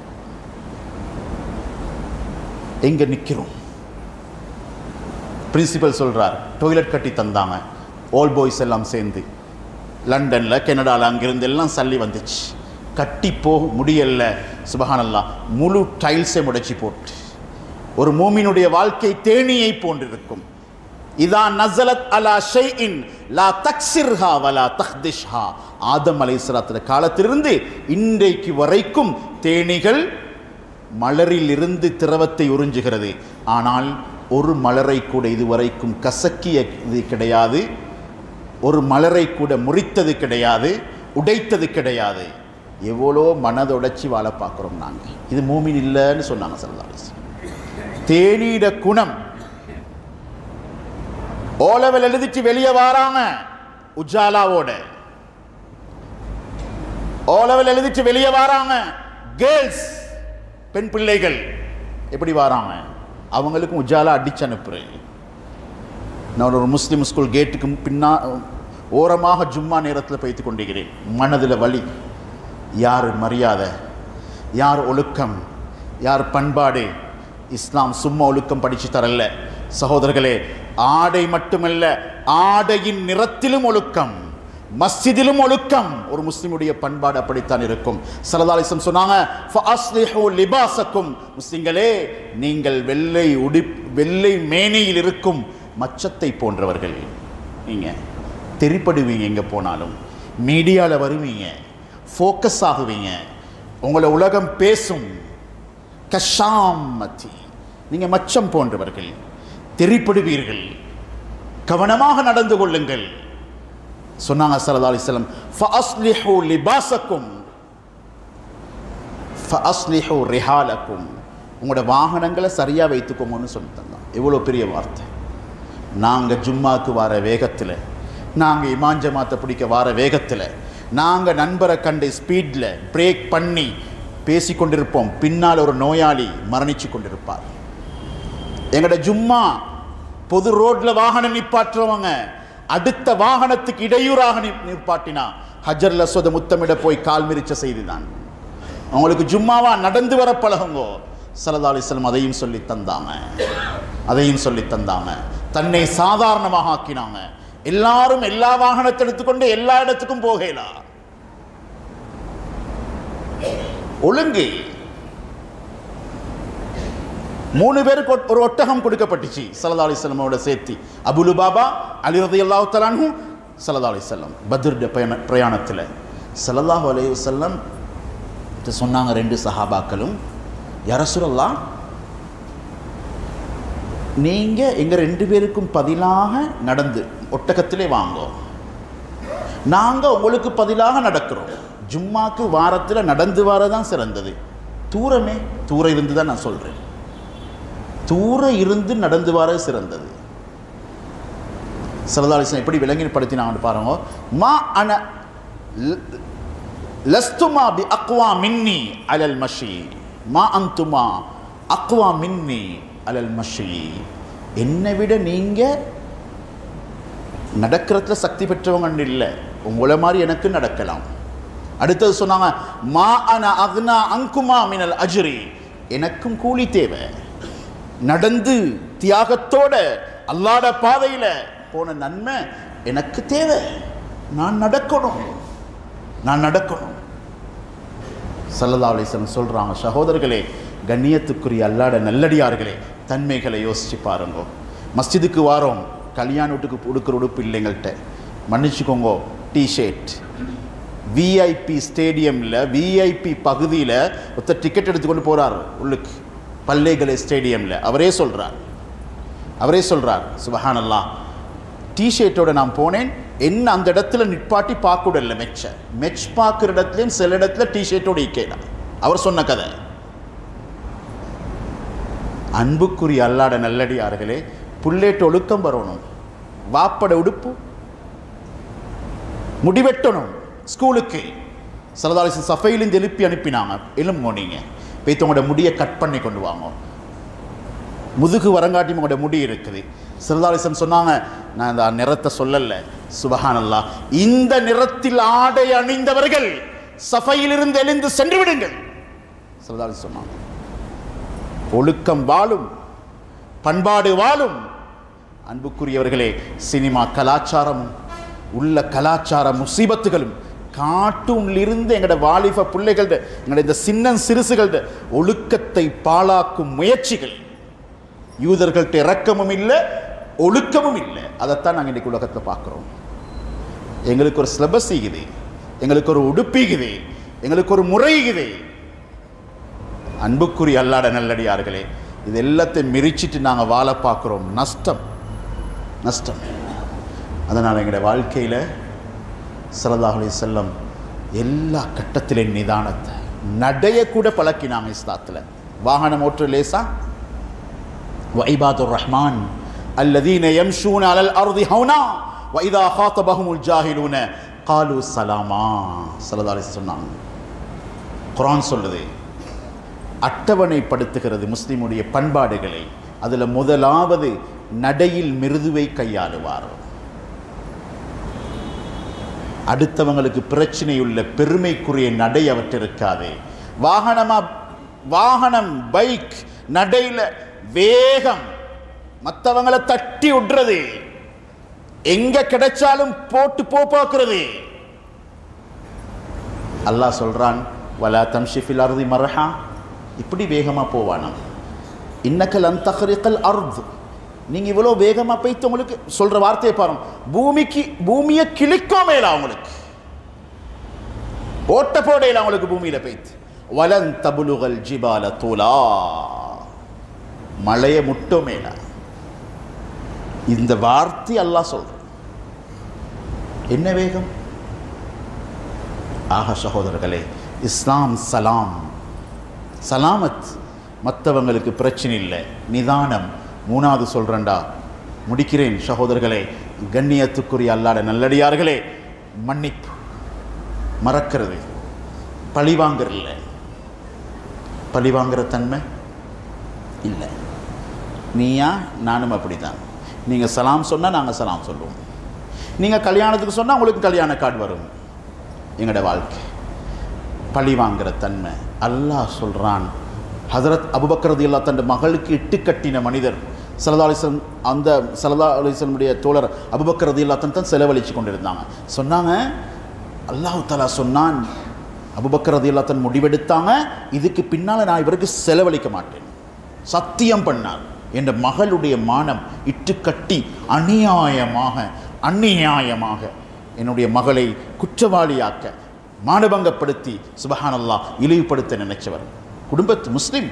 எங்க நிற்கிறோம் பிரின்சிபல் சொல்கிறார் டாய்லெட் கட்டி தந்தாங்க ஓல் பாய்ஸ் எல்லாம் சேர்ந்து லண்டனில் கனடாவில் அங்கிருந்து எல்லாம் சல்லி வந்துச்சு கட்டி போ முடியல சுபஹானல்லா முழு டைல்ஸை முடைச்சி போட்டு ஒரு மூமினுடைய வாழ்க்கை தேனியை போன்றிருக்கும் இதா நசலத் அலா ஷைஇன் லா தக்ஸிர்ஹா வலா தஹ்திஷ்ஹா ஆதம் அலைஹிஸ்ஸலாத்துடைய காலத்திலிருந்து இன்றைக்கு வரைக்கும் தேனீகள் மலரில் இருந்து திரவத்தை உறிஞ்சுகிறது ஆனால் ஒரு மலரை கூட இதுவரைக்கும் கசக்கிய இது கிடையாது ஒரு மலரை கூட முறித்தது கிடையாது உடைத்தது கிடையாது எவ்வளோ மனதுடைச்சி வாழ பார்க்குறோம் நாங்கள் இது மூமின் இல்லைன்னு சொன்னாங்க சல்லாஸ் தேனீட குணம் ஓலவல் எழுதிட்டு வெளியே வாராங்க உஜாலாவோட ஓலவல் எழுதிட்டு வெளியே வாராங்க கேர்ள்ஸ் பெண் பிள்ளைகள் எப்படி வாராங்க அவங்களுக்கும் உஜாலா அடிச்சு அனுப்புறேன் நான் ஒரு முஸ்லீம் ஸ்கூல் கேட்டுக்கு பின்னா ஓரமாக ஜும்மா நேரத்தில் பைத்து கொண்டிருக்கிறேன் மனதில் வலி யார் மரியாதை யார் ஒழுக்கம் யார் பண்பாடு இஸ்லாம் சும்மா ஒழுக்கம் படித்து தரல சகோதரர்களே ஆடை மட்டுமல்ல ஆடையின் நிறத்திலும் ஒழுக்கம் மஸ்ஜிதிலும் ஒழுக்கம் ஒரு முஸ்லிமுடைய பண்பாடு அப்படித்தான் இருக்கும் சரதாலிசம் சொன்னாங்க "ஃபஅஸ்லிஹு லிபாசக்கும் முஸ்லிம்களே நீங்கள் வெள்ளை உடி வெள்ளை மேனியில் இருக்கும் மச்சத்தை போன்றவர்கள் நீங்க தெரிப்படுவீங்க எங்கே போனாலும் மீடியாவில் வருவீங்க ஃபோக்கஸ் ஆகுவீங்க உங்களை உலகம் பேசும் கஷாமதி நீங்க மச்சம் போன்றவர்கள் தெரிப்படுவீர்கள் கவனமாக நடந்து கொள்ளுங்கள் சொன்னாங்க சல்லா அலிஸ்லம் ஃபஅஸ்லிஹு லிபாசக்கும் ஃபஅஸ்லிஹு ரிஹாலக்கும் உங்களோட வாகனங்களை சரியாக வைத்துக்கோங்கன்னு சொல்லி தந்தான் எவ்வளோ பெரிய வார்த்தை நாங்கள் ஜும்மாக்கு வர வேகத்தில் நாங்கள் இமாஞ்சமாத்தை பிடிக்க வர வேகத்தில் நாங்கள் நண்பரை கண்டு ஸ்பீடில் பிரேக் பண்ணி பேசி கொண்டிருப்போம் பின்னால் ஒரு நோயாளி மரணிச்சு கொண்டிருப்பார் எங்களோட ஜும்மா பொது ரோட்ல வாகனம் நிப்பாட்டுறவங்க அடுத்த வாகனத்துக்கு இடையூறாக நி- நிப்பாட்டினா ஹஜர்ல சொத முத்தமிட போய் கால் மிரிச்ச செய்திதான் அவங்களுக்கு ஜும்மாவா நடந்து வர பழகுங்கோ சல்லா அலிஸ்லம் அதையும் சொல்லி தந்தாங்க அதையும் சொல்லி தந்தாங்க தன்னை சாதாரணமாக ஆக்கினாங்க எல்லாரும் எல்லா வாகனத்தை எடுத்துக்கொண்டு எல்லா இடத்துக்கும் போகலாம் ஒழுங்கு மூணு பேருக்கு ஒட்- ஒரு ஒட்டகம் கொடுக்கப்பட்டுச்சு சல்லா அலிஸ்லமோட சேர்த்து அபுலு பாபா அலிரதி அல்லாஹு தலானு சல்லா அலிஸ்லம் பத்ருட பயண பிரயாணத்தில் சல்லல்லாஹு அலைஹி வஸல்லம் கிட்ட சொன்னாங்க ரெண்டு சஹாபாக்களும் யரசுரல்லா நீங்கள் எங்கள் ரெண்டு பேருக்கும் பதிலாக நடந்து ஒட்டகத்திலே வாங்கோ நாங்கள் உங்களுக்கு பதிலாக நடக்கிறோம் ஜும்மாக்கு வாரத்தில் நடந்து வரதான் சிறந்தது தூரமே தூர இருந்து தான் நான் சொல்கிறேன் தூர இருந்து நடந்து வர சிறந்தது சரதாலிசன் எப்படி விளங்கிப்படுத்தினாங்கன்னு பாருங்க மா அன ல- லஸ்துமா பி அக்வா மின்னி அலல் மஷி மா அந்துமா அக்வா மின்னி அலல் மஷி என்னை விட நீங்கள் நடக்கிறதுல சக்தி பெற்றவங்க இல்லை உங்களை மாதிரி எனக்கு நடக்கலாம் அடுத்தது சொன்னாங்க மா அன அக்னா அங்குமா மினல் அஜ்ரி எனக்கும் கூலி தேவை நடந்து தியாகத்தோட அல்லாட பாதையில் போன நன்மை எனக்கு தேவை நான் நடக்கணும் நான் நடக்கணும் சல்லல்லா அலிஸ்லம் சொல்கிறாங்க சகோதரர்களே கண்ணியத்துக்குரிய அல்லாட நல்லடியார்களே தன்மைகளை யோசிச்சு பாருங்க மஸ்ஜிதுக்கு வாரோம் கல்யாண வீட்டுக்கு உடுக்கிற உடுப்பு இல்லைங்கள்ட்ட மன்னிச்சுக்கோங்க டிஷர்ட் விஐபி ஸ்டேடியமில் விஐபி பகுதியில் ஒருத்தர் டிக்கெட் எடுத்துக்கொண்டு போகிறார் உள்ளுக்கு பல்லேகலை ஸ்டேடியமில் அவரே சொல்கிறார் அவரே சொல்கிறார் சுபஹானல்லா டிஷர்ட்டோட நான் போனேன் என்ன அந்த இடத்துல நிப்பாட்டி பார்க்கக்கூடல மெச்ச மெச் பார்க்குற இடத்துலையும் சில இடத்துல டிஷர்ட்டோட இக்கலாம் அவர் சொன்ன கதை அன்புக்குரிய அல்லாட நல்லடியார்களே புள்ளேட்டு ஒழுக்கம் வரணும் வாப்பட உடுப்பு முடிவெட்டணும் ஸ்கூலுக்கு சரதாலிசி சஃபையிலிருந்து எழுப்பி அனுப்பினாங்க எலும்போ நீங்கள் போய்த்து உங்களோட முடியை கட் பண்ணி கொண்டு வாங்க முதுகு வரங்காட்டி உங்களோட முடி இருக்குது சிறதாலிசன் சொன்னாங்க நான் இந்த நிறத்தை சொல்லல சுபஹானல்லா இந்த நிறத்தில் ஆடை அணிந்தவர்கள் சஃபையிலிருந்து எழுந்து சென்று விடுங்கள் சிறதாலி சொன்னாங்க ஒழுக்கம் வாழும் பண்பாடு வாழும் அன்புக்குரியவர்களே சினிமா கலாச்சாரமும் உள்ள கலாச்சார முசீபத்துகளும் கார்ட்டூன்லிருந்து எங்களோட வாலிப பிள்ளைகளோட எங்களோட இந்த சின்ன சிறுசுகளோட ஒழுக்கத்தை பாழாக்கும் முயற்சிகள் யூதர்கள்ட்ட இரக்கமும் இல்லை ஒழுக்கமும் இல்லை அதைத்தான் நாங்கள் இன்றைக்கு உலகத்தில் பார்க்குறோம் எங்களுக்கு ஒரு சிலபஸ் இருக்குது எங்களுக்கு ஒரு உடுப்பிக்குது எங்களுக்கு ஒரு முறைக்குது அன்புக்குரிய அல்லாட நல்லடியார்களே இது எல்லாத்தையும் மிரிச்சிட்டு நாங்கள் வாழ பார்க்குறோம் நஷ்டம் நஷ்டம் அதனால் எங்களுடைய வாழ்க்கையில் சரதாஹலி செல்லம் எல்லா கட்டத்திலையும் நிதானத்தை நடைய கூட பழக்கினாங்க இஸ்லாத்தில் வாகனம் ஓட்டு லேசா வைபாதுர் ரஹ்மான் அல்லதீன யம்ஷூன அலல் அர்தி ஹவுனா வைதா ஹாத்தபஹுமுல் ஜாஹிலூன காலு சலாமா சலதாலி சொன்னாங்க குரான் சொல்லுது அட்டவணைப்படுத்துகிறது முஸ்லிமுடைய பண்பாடுகளை அதில் முதலாவது நடையில் மிருதுவை கையாளுவார் அடுத்தவங்களுக்கு பிரச்சனையுள்ள பெருமைக்குரிய நடை அவற்றிருக்காது வாகனமா வாகனம் பைக் நடையில வேகம் மற்றவங்களை தட்டி விடுறது எங்க கிடைச்சாலும் போட்டு போ பார்க்கிறது அல்லாஹ் சொல்றான் வலா தம்ஷிஃபில் அருதி மரஹா இப்படி வேகமா போவானாம் இன்னக்கல் அந்தஹரிக்கல் அர்த் நீங்க இவ்வளோ வேகமா போய்த்து உங்களுக்கு சொல்ற வார்த்தையை பாருங்க பூமிக்கு பூமியை கிழிக்கோ மேல அவங்களுக்கு ஓட்ட போடையில் அவங்களுக்கு பூமியில போய்த்து வலன் தபுலுகல் ஜிபால தூலா மழைய முட்டோ மேல இந்த வார்த்தை அல்லாஹ் சொல்ற என்ன வேகம் ஆக சகோதரர்களே இஸ்லாம் சலாம் சலாமத் மற்றவங்களுக்கு பிரச்சனை இல்லை நிதானம் மூணாவது சொல்கிறேன்டா முடிக்கிறேன் சகோதரர்களே கண்ணியத்துக்குரிய அல்லாட நல்லடியார்களே மன்னிப்பு மறக்கிறது பழிவாங்கர் இல்லை பழிவாங்கிற தன்மை இல்லை நீயா நானும் அப்படிதான் நீங்கள் சலாம் சொன்னால் நாங்கள் சலாம் சொல்லுவோம் நீங்கள் கல்யாணத்துக்கு சொன்னால் உங்களுக்கு கல்யாண கார்டு வரும் எங்களோட வாழ்க்கை பழி வாங்குற தன்மை அல்லாஹ் சொல்கிறான் ஹசரத் அபுபக்கரது இல்லா தன் மகளுக்கு இட்டு கட்டின மனிதர் சலதா அலிஸ்லம் அந்த சலதா அலிஸ்லமுடைய தோழர் அபுபக்கரது இல்லா தன் தான் செலவழித்து கொண்டிருந்தாங்க சொன்னாங்க அல்லாஹ் தலா சொன்னான் அபுபக்கரது இல்லா தன் முடிவெடுத்தாங்க இதுக்கு பின்னால் நான் இவருக்கு செலவழிக்க மாட்டேன் சத்தியம் பண்ணார் என்ற மகளுடைய மானம் இட்டு கட்டி அநியாயமாக அந்நியாயமாக என்னுடைய மகளை குற்றவாளியாக்க மானபங்கப்படுத்தி சுபஹானல்லா இழிவுபடுத்த நினைச்சவர் குடும்பத்து முஸ்லிம்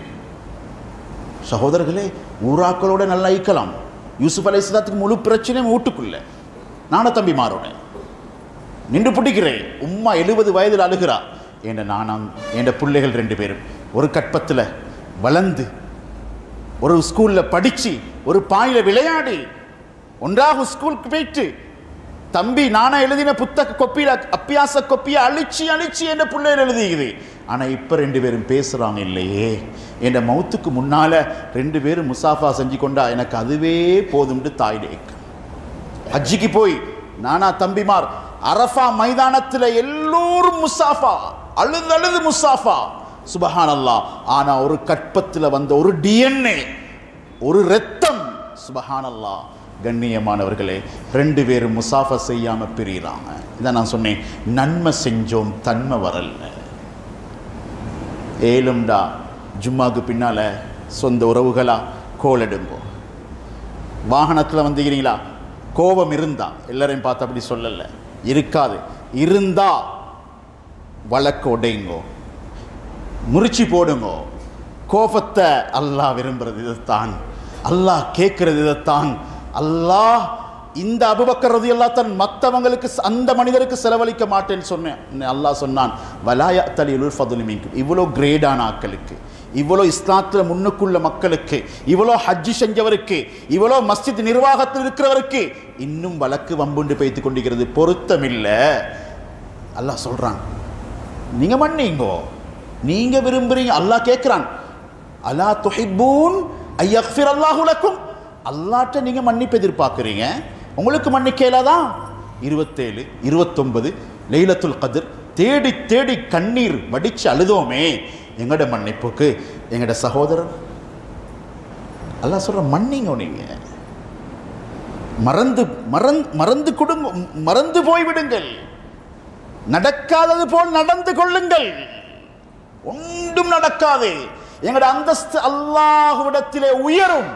சகோதரர்களே ஊராக்களோட நல்லா ஐக்கலாம் யூசுப் அலை இஸ்லாத்துக்கு முழு பிரச்சனையும் வீட்டுக்குள்ள நான தம்பி மாறோட நின்று பிடிக்கிறேன் உம்மா எழுபது வயதில் அழுகிறா என்ற நானாம் என்ற பிள்ளைகள் ரெண்டு பேரும் ஒரு கற்பத்தில் வளர்ந்து ஒரு ஸ்கூலில் படித்து ஒரு பாயில் விளையாடி ஒன்றாக ஸ்கூலுக்கு போயிட்டு தம்பி நானா எழுதின புத்தக கொப்பியில் அப்பியாச கொப்பியை அழிச்சு அழிச்சு என்ற பிள்ளைகள் எழுதிக்குது ஆனால் இப்போ ரெண்டு பேரும் பேசுகிறாங்க இல்லையே என் மௌத்துக்கு முன்னால் ரெண்டு பேரும் முசாஃபா செஞ்சு கொண்டா எனக்கு அதுவே போதும்னு தாய் ஏக்கம் ஹஜ்ஜிக்கு போய் நானா தம்பிமார் அரஃபா மைதானத்தில் எல்லோரும் முசாஃபா அழுது அழுது முசாஃபா சுபஹான் அல்லா ஆனா ஒரு கற்பத்தில் வந்த ஒரு டிஎன்ஏ ஒரு ரத்தம் சுபஹான் அல்லா கண்ணியமானவர்களே ரெண்டு பேரும் முசாஃபா செய்யாம பிரியிறாங்க இதை நான் சொன்னேன் நன்மை செஞ்சோம் தன்மை வரல ஏலும்டா ஜும்மாக்கு பின்னால் சொந்த உறவுகளா கோலெடுங்கோ வாகனத்தில் வந்துக்கிறீங்களா கோபம் இருந்தா எல்லாரையும் பார்த்து அப்படி சொல்லலை இருக்காது இருந்தா வழக்கு உடைங்கோ முறிச்சு போடுங்கோ கோபத்தை அல்லாஹ் விரும்புறது இதைத்தான் அல்லாஹ் கேட்கறது இதைத்தான் அல்லாஹ் இந்த அபுபக்கர் ரதி அல்லா தன் மற்றவங்களுக்கு அந்த மனிதருக்கு செலவழிக்க மாட்டேன்னு சொன்னேன் அல்லாஹ் சொன்னான் வலாய தலியுல் ஃபதுல் மீன்கும் இவ்வளோ கிரேடான ஆட்களுக்கு இவ்வளோ இஸ்லாத்தில் முன்னுக்குள்ள மக்களுக்கு இவ்வளோ ஹஜ்ஜி செஞ்சவருக்கு இவ்வளோ மஸ்ஜித் நிர்வாகத்தில் இருக்கிறவருக்கு இன்னும் வழக்கு வம்புண்டு பெய்து கொண்டிருக்கிறது பொருத்தமில்லை அல்லாஹ் சொல்றான் நீங்க மன்னிங்கோ நீங்க விரும்புறீங்க அல்லாஹ் கேட்கிறான் அலா துஹிப்பூன் ஐயக்ஃபிர் அல்லாஹு லக்கும் அல்லாஹ்ட்ட நீங்க மன்னிப்பு எதிர்பார்க்குறீங்க உங்களுக்கு மன்னிக்கலாதா இருபத்தேழு இருபத்தொன்பது லைலத்துல் கதிர் தேடி தேடி கண்ணீர் வடிச்சு அழுதோமே எங்கட மன்னிப்புக்கு எங்கட சகோதரர் அல்லாஹ் சொல்ற மன்னிங்க நீங்க மறந்து மறந்து மறந்து கொடுங்க மறந்து போய்விடுங்கள் நடக்காதது போல் நடந்து கொள்ளுங்கள் ஒன்றும் நடக்காது எங்கட அந்தஸ்து அல்லாஹ்விடத்திலே உயரும்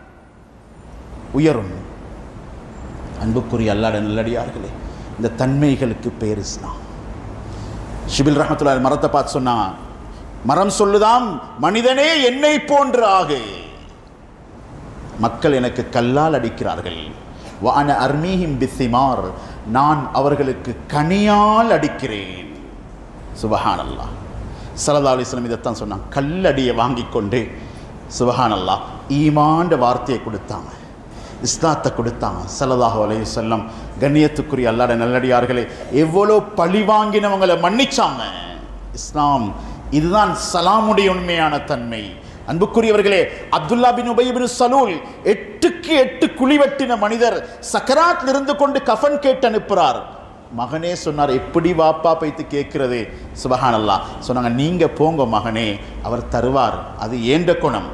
உயரும் அன்புக்குரிய அல்லாட நல்லடியார்களே இந்த தன்மைகளுக்கு பேர் இஸ்லாம் ஷிபில் ரஹமத்துல்லா மரத்தை பார்த்து சொன்னா மரம் சொல்லுதாம் மனிதனே என்னை போன்று ஆகு மக்கள் எனக்கு கல்லால் அடிக்கிறார்கள் வான அர்மீஹிம் பிசிமார் நான் அவர்களுக்கு கனியால் அடிக்கிறேன் சுபஹான் அல்லாஹ் சலதா அலிஸ்லம் இதைத்தான் சொன்னான் கல்லடியை வாங்கி கொண்டு சுபஹான் அல்லாஹ் ஈமாண்ட வார்த்தையை கொடுத்தாங்க இஸ்லாத்தை கொடுத்தாங்க சலதாஹு அலைஹி செல்லம் கண்ணியத்துக்குரிய அல்லாட நல்லடியார்களே எவ்வளோ பழி வாங்கினவங்களை மன்னிச்சாங்க இஸ்லாம் இதுதான் சலாமுடைய உண்மையான தன்மை அன்புக்குரியவர்களே அப்துல்லா பின் உபை பின் சலூல் எட்டுக்கு எட்டு குழி வெட்டின மனிதர் சக்கராத்தில் இருந்து கொண்டு கஃன் கேட்டு அனுப்புறார் மகனே சொன்னார் எப்படி வாப்பா பைத்து கேட்கிறது சுபஹான் அல்லா சொன்னாங்க நீங்க போங்க மகனே அவர் தருவார் அது ஏண்ட குணம்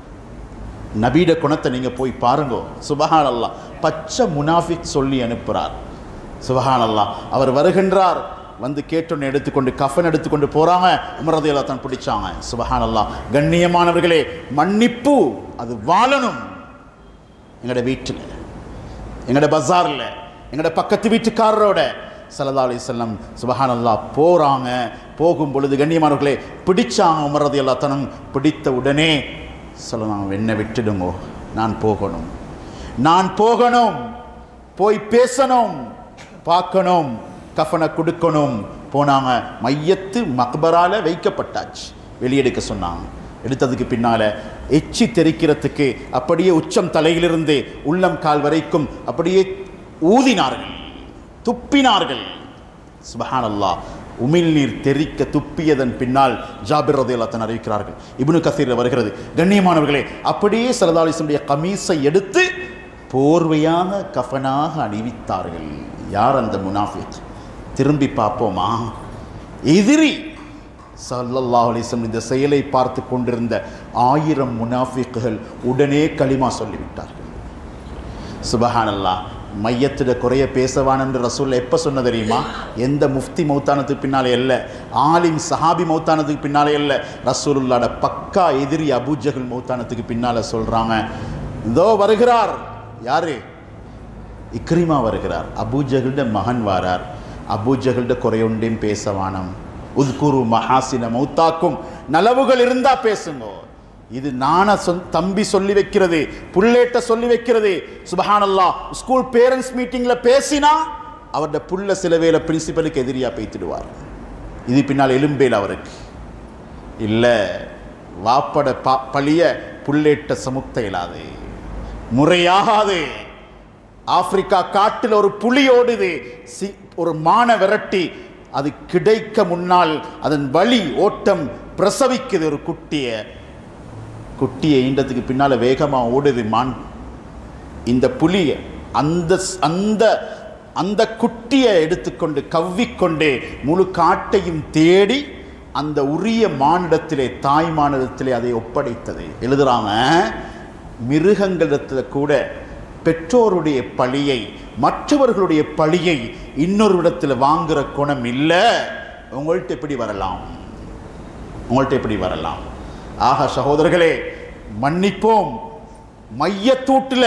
நபீட குணத்தை நீங்க போய் பாருங்க சுபஹான் அல்லா பச்சை முனாஃபிக் சொல்லி அனுப்புறார் சுபஹான் அல்லா அவர் வருகின்றார் வந்து கேட்டொன்னு எடுத்துக்கொண்டு கஃன் எடுத்துக்கொண்டு போறாங்க உமரதையெல்லாம் தான் பிடிச்சாங்க சுபஹான் அல்லா கண்ணியமானவர்களே மன்னிப்பு அது வாழணும் எங்களோட வீட்டில் எங்களோட பஜாரில் எங்களோட பக்கத்து வீட்டுக்காரரோட சல்லா அலி செல்லம் சுபஹான் அல்லா போகிறாங்க போகும் பொழுது கண்ணியமானவர்களே பிடிச்சாங்க உமரது எல்லாத்தனும் பிடித்த உடனே சொல்லலாம் என்னை விட்டுடுங்கோ நான் போகணும் நான் போகணும் போய் பேசணும் பார்க்கணும் கஃனை கொடுக்கணும் போனாங்க மையத்து மக்பரால வைக்கப்பட்டாச்சு வெளியெடுக்க சொன்னாங்க எடுத்ததுக்கு பின்னால எச்சி தெரிக்கிறதுக்கு அப்படியே உச்சம் தலையிலிருந்து உள்ளம் கால் வரைக்கும் அப்படியே ஊதினார்கள் துப்பினார்கள் சுபஹானல்லாஹ் உமிழ்நீர் தெறிக்க துப்பியதன் பின்னால் ஜாபிர் ரதையல்லாத்தன் அறிவிக்கிறார்கள் இப்னு கசீர் வருகிறது கண்ணியமானவர்களே அப்படியே சரதாலிசனுடைய கமீஸை எடுத்து போர்வையாக கஃனாக அணிவித்தார்கள் யார் அந்த முனாஃபிக் திரும்பி பார்ப்போமா எதிரி சல்லல்லாஹு அலிஸ்லம் இந்த செயலை பார்த்து கொண்டிருந்த ஆயிரம் முனாஃபிக்குகள் உடனே களிமா சொல்லிவிட்டார்கள் சுபஹானல்லா மையத்திட குறைய பேசவான் என்று ரசூல் எப்போ சொன்ன தெரியுமா எந்த முஃப்தி மௌத்தானதுக்கு பின்னாலே இல்லை ஆலிம் சஹாபி மௌத்தானதுக்கு பின்னாலே இல்லை ரசூலுல்லாட பக்கா எதிரி அபூஜகல் மௌத்தானத்துக்கு பின்னால சொல்றாங்க இதோ வருகிறார் யாரு இக்ரிமா வருகிறார் அபூஜகல்ட மகன் வாரார் அபூஜகல்ட குறையொண்டையும் பேசவானம் உத்குரு மஹாசின மௌத்தாக்கும் நலவுகள் இருந்தா பேசுங்க இது நான சொன் தம்பி சொல்லி வைக்கிறது புள்ளேட்ட சொல்லி வைக்கிறது சுபஹானல்லா ஸ்கூல் பேரண்ட்ஸ் மீட்டிங்ல பேசினா அவருடைய புள்ள சில வேளை பிரின்சிபலுக்கு எதிரியா பேத்திடுவார் இது பின்னால் எலும்பேல் அவருக்கு இல்லை வாப்பட பா பழிய புள்ளேட்ட சமுத்த இயலாது முறையாகாது ஆப்பிரிக்கா காட்டில் ஒரு புலி ஓடுது சி ஒரு மான விரட்டி அது கிடைக்க முன்னால் அதன் வழி ஓட்டம் பிரசவிக்குது ஒரு குட்டிய குட்டியை ஈண்டதுக்கு பின்னால வேகமா ஓடுது மான் இந்த புலி அந்த அந்த அந்த குட்டியை எடுத்துக்கொண்டு கவ்விக்கொண்டே முழு காட்டையும் தேடி அந்த உரிய மானிடத்திலே தாய் மானிடத்திலே அதை ஒப்படைத்தது எழுதுறாங்க மிருகங்களிடத்தில் கூட பெற்றோருடைய பழியை மற்றவர்களுடைய பழியை இன்னொரு இடத்துல வாங்குற குணம் இல்லை உங்கள்கிட்ட எப்படி வரலாம் உங்கள்கிட்ட எப்படி வரலாம் ஆக சகோதரர்களே மன்னிப்போம் மையத்தூட்டில்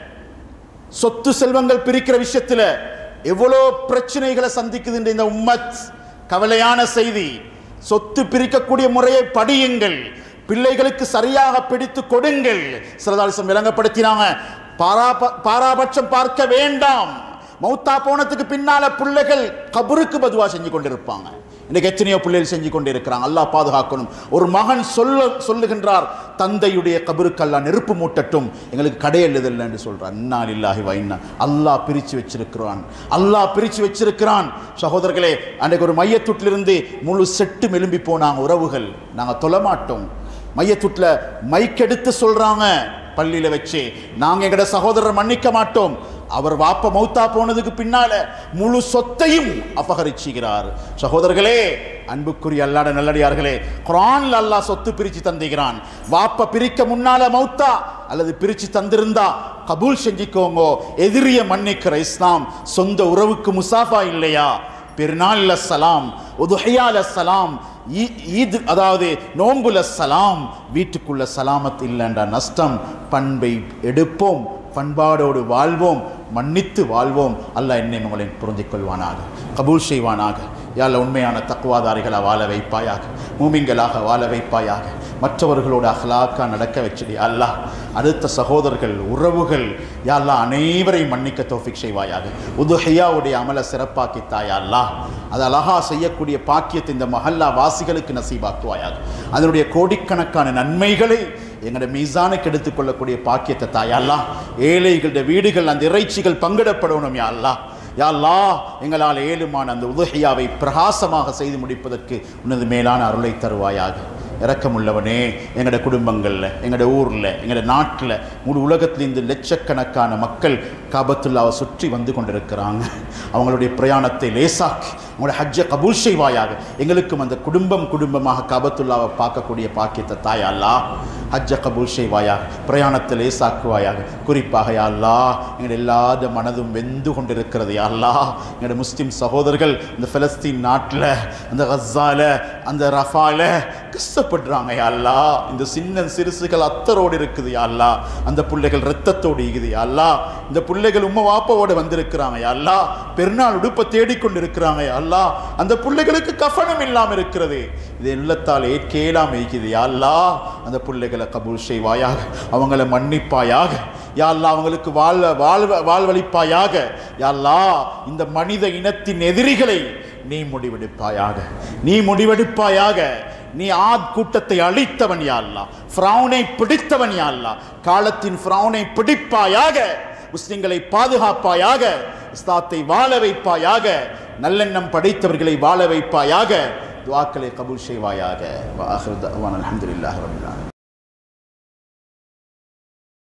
சொத்து செல்வங்கள் பிரிக்கிற விஷயத்துல எவ்வளோ பிரச்சனைகளை சந்திக்குது இந்த உம்மத் கவலையான செய்தி சொத்து பிரிக்கக்கூடிய முறையை படியுங்கள் பிள்ளைகளுக்கு சரியாக பிடித்து கொடுங்கள் சிறதாலிசம் விளங்கப்படுத்தினாங்க பாராப பாராபட்சம் பார்க்க வேண்டாம் மௌத்தா போனதுக்கு பின்னால பிள்ளைகள் கபருக்கு பதுவா செஞ்சு கொண்டிருப்பாங்க இன்னைக்கு எத்தனையோ பிள்ளைகள் செஞ்சு கொண்டிருக்கிறாங்க அல்லாஹ் பாதுகாக்கணும் ஒரு மகன் சொல்ல சொல்லுகின்றார் தந்தையுடைய கபருக்கு அல்லாஹ் நெருப்பு மூட்டட்டும் எங்களுக்கு கடையெழுதல் என்று சொல்றான் இன்னா இல்லாஹி வைனா அல்லாஹ் பிரிச்சு வச்சிருக்கிறான் அல்லாஹ் பிரிச்சு வச்சிருக்கிறான் சகோதரர்களே அன்றைக்கு ஒரு மையத்துட்டிலிருந்து முழு செட்டு எலும்பி போனாங்க உறவுகள் நாங்கள் தொழமாட்டோம் மையத்துட்டில் மைக் எடுத்து சொல்றாங்க பள்ளியில வச்சு நாங்க எங்கட சகோதரர் மன்னிக்க மாட்டோம் அவர் வாப்ப மௌத்தா போனதுக்கு பின்னால முழு சொத்தையும் அபகரிச்சுகிறார் சகோதரர்களே அன்புக்குரிய அல்லாட நல்லடியார்களே குரான்ல அல்லாஹ் சொத்து பிரிச்சு தந்துகிறான் வாப்ப பிரிக்க முன்னால மௌத்தா அல்லது பிரிச்சு தந்திருந்தா கபூல் செஞ்சுக்கோங்க எதிரிய மன்னிக்கிற இஸ்லாம் சொந்த உறவுக்கு முசாஃபா இல்லையா பெருநாள்ல சலாம் உதுஹையால சலாம் ஈ- ஈத் அதாவது நோம்புல சலாம் வீட்டுக்குள்ள சலாமத் இல்லைன்ற நஷ்டம் பண்பை எடுப்போம் பண்பாடோடு வாழ்வோம் மன்னித்து வாழ்வோம் அல்லாஹ் என்னை உங்களை புரிஞ்சிக் கொள்வானாக கபூல் செய்வானாக யாழ்ல உண்மையான தக்குவாதாரிகளை வாழ வைப்பாயாக மூமிங்களாக வாழ வைப்பாயாக மற்றவர்களோட அஹ்லாக்கா நடக்க வச்சிடு அல்லாஹ் அடுத்த சகோதரர்கள் உறவுகள் யாழ்லா அனைவரையும் மன்னிக்க தோஃபிக் செய்வாயாக உதுஹையாவுடைய அமல சிறப்பாக்கி தாயா அல்லாஹ் அது அழகா செய்யக்கூடிய பாக்கியத்தை இந்த மஹல்லா வாசிகளுக்கு நசீபாக்குவாயாக அதனுடைய கோடிக்கணக்கான நன்மைகளை எங்களுடைய மீசானுக்கு எடுத்துக்கொள்ளக்கூடிய பாக்கியத்தை தாயா அல்லாஹ் ஏழைகளுடைய வீடுகள் அந்த இறைச்சிகள் பங்கிடப்படணும் யா அல்லாஹ் யா அல்லாஹ் எங்களால் ஏழுமான அந்த உதுஹையாவை பிரகாசமாக செய்து முடிப்பதற்கு உனது மேலான அருளை தருவாயாக இரக்கமுள்ளவனே எங்களோட குடும்பங்களில் எங்களோட ஊரில் எங்களோட நாட்டில் முழு உலகத்திலிருந்து லட்சக்கணக்கான மக்கள் காபத்துல்லாவை சுற்றி வந்து கொண்டிருக்கிறாங்க அவங்களுடைய பிரயாணத்தை லேசாக்கி அவங்களுடைய ஹஜ்ஜை கபூல் செய்வாயாக எங்களுக்கும் அந்த குடும்பம் குடும்பமாக காபத்துல்லாவை பார்க்கக்கூடிய பாக்கியத்தை தாயா அல்லாஹ் ஹஜ்ஜை கபூல் செய்வாயாக பிரயாணத்தை லேசாக்குவாயாக குறிப்பாக யா அல்லாஹ் எங்களுடைய எல்லாத மனதும் வெந்து கொண்டிருக்கிறது யா அல்லாஹ் எங்களுடைய முஸ்லிம் சகோதரர்கள் இந்த பிலஸ்தீன் நாட்டில் அந்த கஸால அந்த ரஃபால கஷ்டப்படுறாங்க யா அல்லாஹ் இந்த சின்ன சிறுசுகள் அத்தரோடு இருக்குது யா அல்லாஹ் அந்த பிள்ளைகள் ரத்தத்தோடு இருக்குது யா அல்லாஹ் இந்த பிள்ளைகள் உம்மா வாப்பாவோட வந்திருக்கிறாங்க யா அல்லாஹ் பெருநாள் உடுப்பை தேடிக்கொண்டு இருக்கிறாங்க யா அல்லாஹ் அந்த பிள்ளைகளுக்கு கஃபனம் இல்லாம இருக்கிறது இது உள்ளத்தால் ஏற்கேலாம் இருக்குது யா அல்லாஹ் அந்த பிள்ளைகளை கபூல் செய்வாயாக அவங்கள மன்னிப்பாயாக யா அல்லாஹ் அவங்களுக்கு வாழ் வாழ்வ வாழ்வழிப்பாயாக யா அல்லாஹ் இந்த மனித இனத்தின் எதிரிகளை நீ முடிவெடுப்பாயாக நீ முடிவெடுப்பாயாக நீ ஆத் கூட்டத்தை அழித்தவன் யா அல்லாஹ் ஃப்ரௌனை பிடித்தவன் யா அல்லாஹ் காலத்தின் ஃப்ரௌனை பிடிப்பாயாக முஸ்லிம்களை பாதுகாப்பாயாக இஸ்லாத்தை வாழ வைப்பாயாக நல்லெண்ணம் படைத்தவர்களை வாழ வைப்பாயாக துவாக்களை கபூல் செய்வாயாக வ ஆஹிரு தஅவானா அல்ஹம்துலில்லாஹி ரப்பில் ஆலமீன்